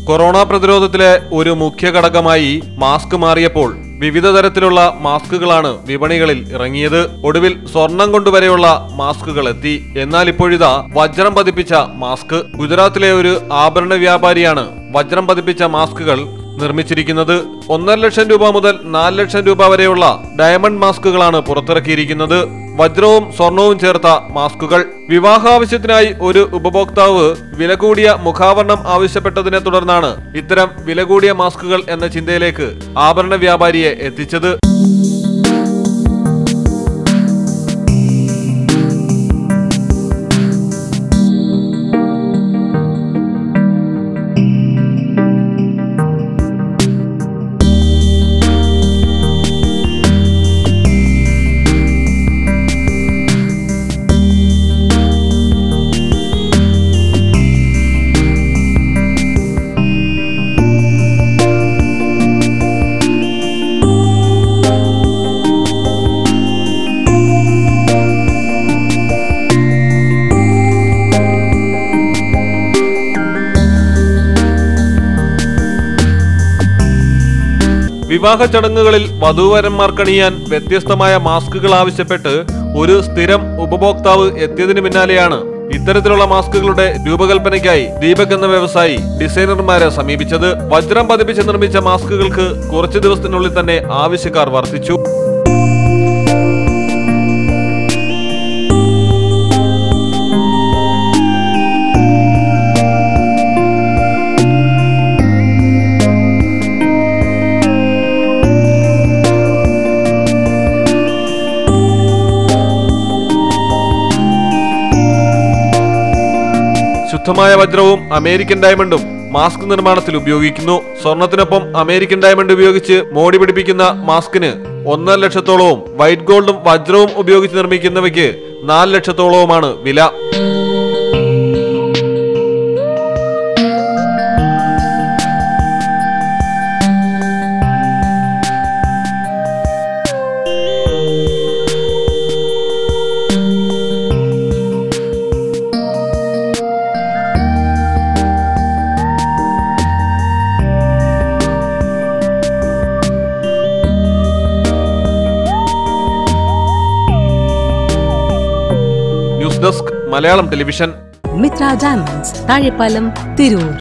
corona പ്രതിരോധത്തിലെ ഒരു മുഖ്യ ഘടകമായി മാസ്ക് മാറിയപ്പോൾ വിവിധ തരത്തിലുള്ള മാസ്കുകളാണ് വിപണികളിൽ ഇറങ്ങിയത് ഒടുവിൽ സ്വർണം കൊണ്ടുവരെയുള്ള മാസ്കുകൾ എത്തി എന്നാൽ ഇപ്പോഴിതാ വജ്രം പതിപ്പിച്ച മാസ്ക് ഗുജറാത്തിലെ ഒരു ആഭരണ വ്യാപാരിയാണ് വജ്രം പതിപ്പിച്ച മാസ്കുകൾ നിർമ്മിച്ചിരിക്കുന്നത് ഒന്നര ലക്ഷം രൂപ മുതൽ നാല് ലക്ഷം രൂപ വരെയുള്ള ഡയമണ്ട് മാസ്കുകളാണ് പുറത്തിറക്കിയിരിക്കുന്നത് വജ്രവും സ്വർണവും ചേർത്ത മാസ്കുകൾ വിവാഹാവശ്യത്തിനായി ഒരു ഉപഭോക്താവ് വില കൂടിയ മുഖാവരണം ആവശ്യപ്പെട്ടതിനെ തുടർന്നാണ് ഇത്തരം വില കൂടിയ മാസ്കുകൾ എന്ന ചിന്തയിലേക്ക് ആഭരണ വ്യാപാരിയെ എത്തിച്ചത് വിവാഹ ചടങ്ങുകളിൽ വധൂവരന്മാർക്കണിയാൻ വ്യത്യസ്തമായ മാസ്കുകൾ ആവശ്യപ്പെട്ട് ഒരു സ്ഥിരം ഉപഭോക്താവ് എത്തിയതിനു പിന്നാലെയാണ് ഇത്തരത്തിലുള്ള മാസ്കുകളുടെ രൂപകൽപ്പനയ്ക്കായി ദീപക് എന്ന വ്യവസായി ഡിസൈനർമാരെ സമീപിച്ചത് വജ്രം പതിപ്പിച്ച് നിർമ്മിച്ച മാസ്കുകൾക്ക് കുറച്ചു ദിവസത്തിനുള്ളിൽ തന്നെ ആവശ്യക്കാർ വർദ്ധിച്ചു ശുദ്ധമായ വജ്രവും അമേരിക്കൻ ഡയമണ്ടും മാസ്ക് നിർമ്മാണത്തിൽ ഉപയോഗിക്കുന്നു സ്വർണത്തിനൊപ്പം അമേരിക്കൻ ഡയമണ്ട് ഉപയോഗിച്ച് മോടി പിടിപ്പിക്കുന്ന മാസ്കിന് ഒന്നര ലക്ഷത്തോളവും വൈറ്റ് ഗോൾഡും വജ്രവും ഉപയോഗിച്ച് നിർമ്മിക്കുന്നവയ്ക്ക് നാല് ലക്ഷത്തോളവുമാണ് വില news desk Malayalam television Mitra diamonds Thazhepalam Tirur